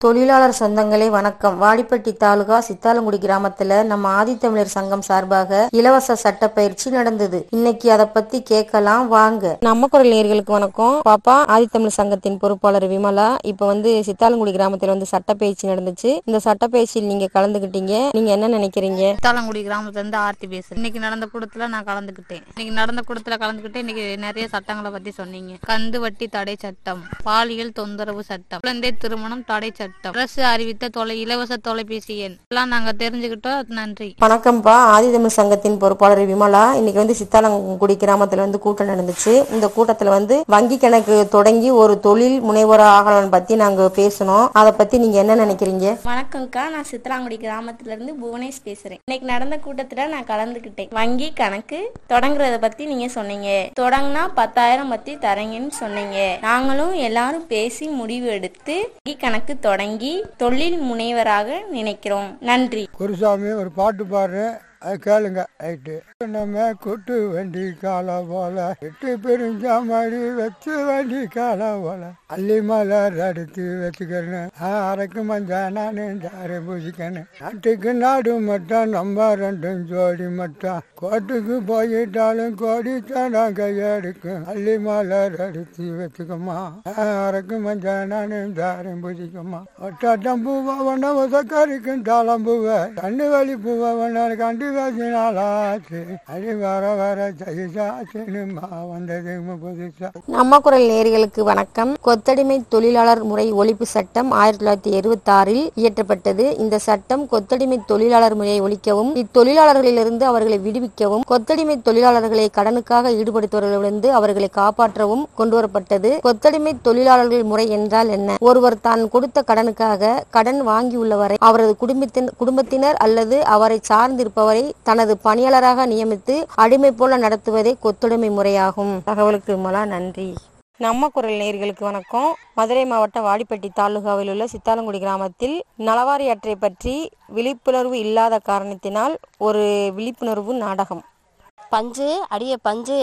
தொழிலாளர் சொந்தங்களே வணக்கம் வாடிப்பட்டி தாலுகா சித்தாலங்குடி கிராமத்துல நம்ம ஆதித்தமிழர் சங்கம் சார்பாக இலவச சட்ட பயிற்சி நடந்தது இன்னைக்கு அத பத்தி கேட்கலாம் வாங்க நம்ம குரல் நேர்களுக்கு வணக்கம் பாப்பா ஆதித்தமிழர் சங்கத்தின் பொறுப்பாளர் விமலா இப்ப வந்து சித்தாலங்குடி கிராமத்துல வந்து சட்ட பயிற்சி நடந்துச்சு இந்த சட்ட பயிற்சியில் நீங்க கலந்துகிட்டீங்க நீங்க என்ன நினைக்கிறீங்க சித்தாலங்குடி கிராமத்துல இருந்து ஆர்த்தி பேசுறேன் இன்னைக்கு நடந்த கூட்டத்துல நான் கலந்துக்கிட்டேன் இன்னைக்கு நடந்த கூட்டத்துல கலந்துக்கிட்டு இன்னைக்கு நிறைய சட்டங்களை பத்தி சொன்னீங்க கந்து வட்டி தடை சட்டம் பாலியல் தொந்தரவு சட்டம் குழந்தை திருமணம் தடை சட்டம் அரசு அறிவித்த தொலை இலவச தொலைபேசி எண் எல்லாம் நாங்க தெரிஞ்சுக்கிட்டோம் நன்றி வணக்கம்ப்பா ஆதித்தமிழ் சங்கத்தின் பொறுப்பாளர் விமலா இன்னைக்கு வந்து சித்தாலங்குடி கிராமத்துல வந்து கூட்டம் நடந்துச்சு இந்த கூட்டத்துல வந்து வங்கி கணக்கு தொடங்கி ஒரு தொழில் முனைவோர் ஆகலாம் பத்தி நாங்க பேசணும் அதை பத்தி நீங்க என்ன நினைக்கிறீங்க வணக்கம்க்கா நான் சித்தலாங்குடி கிராமத்துல இருந்து புவனேஷ் பேசுறேன் இன்னைக்கு நடந்த கூட்டத்துல நான் கலந்துக்கிட்டேன் வங்கி கணக்கு தொடங்குறத பத்தி நீங்க சொன்னீங்க தொடங்கினா பத்தாயிரம் பத்தி தரீங்கன்னு சொன்னீங்க நாங்களும் எல்லாரும் பேசி முடிவு எடுத்து வங்கி கணக்கு தொடங்கி தொழில் முனைவராக நினைக்கிறோம் நன்றி குருசாமி ஒரு பாட்டு பாடுறேன் அது கேளுங்க ரைட்டு நம்ம கொட்டு வண்டி கால போல எட்டு பெருஞ்சாமடி வச்சு வண்டி கால போல அள்ளி மலர் அடுத்து வச்சுக்கிறேன் அரைக்கு மஞ்சா நானு ஜாரை பூசிக்கணும் நாட்டுக்கு நாடு மட்டும் நம்ம ரெண்டும் ஜோடி மட்டும் கோட்டுக்கு போயிட்டாலும் கோடி தானா கையெடுக்கும் அள்ளி மலர் அடுத்து வச்சுக்கம்மா அரைக்கு மஞ்சா நானு ஜாரை பூசிக்கம்மா ஒட்டாட்டம் பூவன உதக்கரிக்கும் தாளம்பூவை கண்ணு வலி பூவன கண்டு வச்சினாலாச்சு அடி வர வர ஜெயிச்சாச்சுன்னு வந்தது புதுசா நம்ம குரல் நேர்களுக்கு வணக்கம் கொத்தடிமை தொழிலாளர் முறை ஒழிப்பு சட்டம் ஆயிரத்தி தொள்ளாயிரத்தி எழுபத்தி ஆறில் இயற்றப்பட்டது இந்த சட்டம் கொத்தடிமை தொழிலாளர் முறையை ஒழிக்கவும் இத்தொழிலாளர்களிலிருந்து அவர்களை விடுவிக்கவும் கொத்தடிமை தொழிலாளர்களை கடனுக்காக ஈடுபடுத்துவர்களிலிருந்து அவர்களை காப்பாற்றவும் கொண்டுவரப்பட்டது கொத்தடிமை தொழிலாளர்கள் முறை என்றால் என்ன ஒருவர் தான் கொடுத்த கடனுக்காக கடன் வாங்கியுள்ளவரை அவரது குடும்பத்தின் குடும்பத்தினர் அல்லது அவரை சார்ந்திருப்பவரை தனது பணியாளராக நியமித்து அடிமை போல நடத்துவதே கொத்தடிமை முறையாகும் தகவலுக்கு மலா நன்றி நம்ம குரல் நேயர்களுக்கு வணக்கம் மதுரை மாவட்டம் வாடிப்பட்டி தாலுகாவில் உள்ள சித்தாலங்குடி கிராமத்தில் நலவாரி அற்றை பற்றி விழிப்புணர்வு இல்லாத காரணத்தினால் ஒரு விழிப்புணர்வு நாடகம் பஞ்சு அடியே பஞ்சு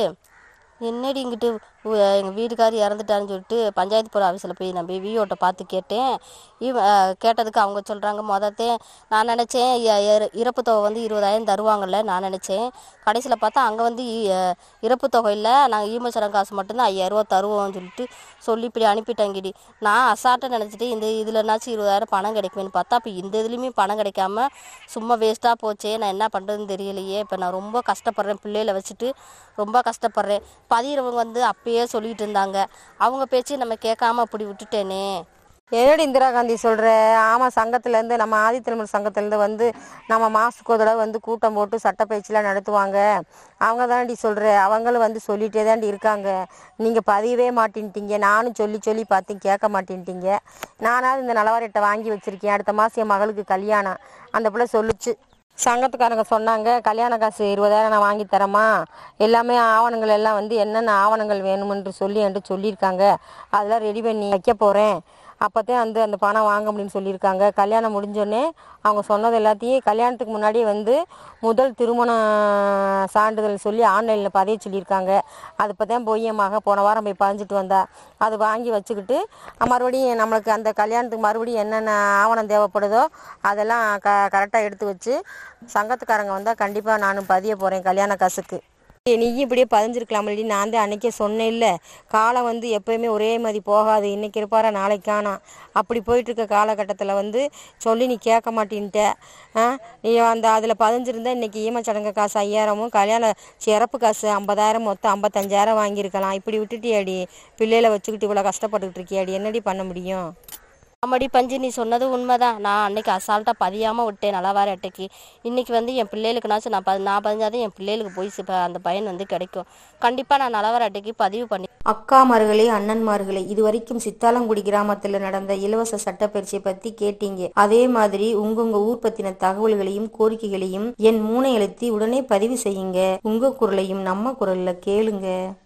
என்னடி இங்கிட்டு எங்கள் வீட்டுக்கார் இறந்துட்டாருன்னு சொல்லிட்டு பஞ்சாயத்து போகிற ஆஃபீஸில் போய் நான் போய் விஓட்ட பார்த்து கேட்டேன் இவ அஹ், கேட்டதுக்கு அவங்க சொல்கிறாங்க மொதத்தே நான் நினச்சேன் இறப்பு தொகை வந்து இருபதாயிரம் தருவாங்கல்ல நான் நினச்சேன் கடைசியில் பார்த்தா அங்கே வந்து இ- அஹ், இறப்பு தொகை இல்லை நாங்கள் ஈமச்சரம் காசு மட்டும்தான் ஐயாயிரரூவா தருவோம்னு சொல்லிட்டு சொல்லி இப்படி அனுப்பிட்டாங்கடி நான் அசால்ட்டாக நினச்சிட்டு இந்த இதுலனாச்சும் இருபதாயிரம் பணம் கிடைக்குமேன்னு பார்த்தா அப்போ இந்த இதுலேயுமே பணம் கிடைக்காம சும்மா வேஸ்ட்டாக போச்சே நான் என்ன பண்ணுறதுன்னு தெரியலையே இப்போ நான் ரொம்ப கஷ்டப்படுறேன் பிள்ளைகளை வச்சுட்டு ரொம்ப கஷ்டப்படுறேன் பதிகிறவங்க வந்து அப்பயே சொல்லிட்டு இருந்தாங்க அவங்க பேச்சு நம்ம கேட்காம அப்படி விட்டுட்டேனே என்னடி இந்திரா காந்தி சொல்ற ஆமா சங்கத்துல இருந்து நம்ம ஆதித்தமிழ் சங்கத்துல இருந்து வந்து நம்ம மாசுக்கு ஒரு தடவை வந்து கூட்டம் போட்டு சட்டப்பயிற்சிலாம் நடத்துவாங்க அவங்க தாண்டி சொல்ற அவங்களும் வந்து சொல்லிட்டே தாண்டி இருக்காங்க நீங்க பதியவே மாட்டேன்ட்டீங்க நானும் சொல்லி சொல்லி பார்த்து கேட்க மாட்டேன்ட்டீங்க நானாவது இந்த நலவாரிட்டை வாங்கி வச்சிருக்கேன் அடுத்த மாசம் என் மகளுக்கு கல்யாணம் அந்த பிள்ளை சொல்லுச்சு சங்கத்துக்காரங்க சொன்னாங்க கல்யாண காசு இருபதாயிரம் நான் வாங்கி தரேம்மா எல்லாமே ஆவணங்கள் எல்லாம் வந்து என்னென்ன ஆவணங்கள் வேணுமென்று சொல்லி என்று சொல்லியிருக்காங்க அதெல்லாம் ரெடி பண்ணி வைக்க போகிறேன் அப்போதான் வந்து அந்த பணம் வாங்க முடியும்னு சொல்லியிருக்காங்க கல்யாணம் முடிஞ்சோடனே அவங்க சொன்னது எல்லாத்தையும் கல்யாணத்துக்கு முன்னாடியே வந்து முதல் திருமண சான்றிதழ் சொல்லி ஆன்லைனில் பதிய சொல்லியிருக்காங்க அது இப்போ தான் போய் என் மக போன வாரம் போய் பதிஞ்சிட்டு வந்தா அது வாங்கி வச்சுக்கிட்டு மறுபடியும் நம்மளுக்கு அந்த கல்யாணத்துக்கு மறுபடியும் என்னென்ன ஆவணம் தேவைப்படுதோ அதெல்லாம் க கரெக்டாக எடுத்து வச்சு சங்கத்துக்காரங்க வந்தால் கண்டிப்பாக நானும் பதிய போகிறேன் கல்யாண காசுக்கு நீயும் இப்படியே பதிஞ்சிருக்கலாமல்லி நான் தான் அன்னைக்கே சொன்னேன் இல்லை காலம் வந்து எப்பயுமே ஒரே மாதிரி போகாது இன்னைக்கு இருப்பாரா நாளைக்கு காணாம் அப்படி போயிட்டு இருக்க காலகட்டத்தில் வந்து சொல்லி நீ கேட்க மாட்டேன்ட்ட ஆ நீ அந்த அதில் பதிஞ்சிருந்தா இன்னைக்கு ஈமச்சடங்கு காசு ஐயாயிரமும் கல்யாண சிறப்பு காசு ஐம்பதாயிரம் மொத்தம் ஐம்பத்தஞ்சாயிரம் வாங்கியிருக்கலாம் இப்படி விட்டுட்டியாடி பிள்ளைகளை வச்சுக்கிட்டு இவ்வளோ கஷ்டப்பட்டுக்கிட்டு இருக்கியாடி என்னடி பண்ண முடியும் ஆமாடி பஞ்சு நீ சொன்னது உண்மைதான் நான் அன்னைக்கு அசால்ட்டாக பதியாமல் விட்டேன் நலவாரி அட்டைக்கு இன்னைக்கு வந்து என் பிள்ளைகளுக்குனாச்சும் நான் பதி நான் பதிஞ்சாதான் என் பிள்ளைகளுக்கு போய் சி- ப- அந்த பயன் வந்து கிடைக்கும் கண்டிப்பாக நான் நலவாரி அட்டைக்கு பதிவு பண்ணி அக்காமார்களே அண்ணன்மார்களே இதுவரைக்கும் சித்தாலங்குடி கிராமத்துல நடந்த இலவச சட்டப்பயிற்சியை பத்தி கேட்டீங்க அதே மாதிரி உங்கவுங்க ஊர் பத்தின தகவல்களையும் கோரிக்கைகளையும் என் மூனை எழுத்தி உடனே பதிவு செய்யுங்க உங்க குரலையும் நம்ம குரல்ல கேளுங்க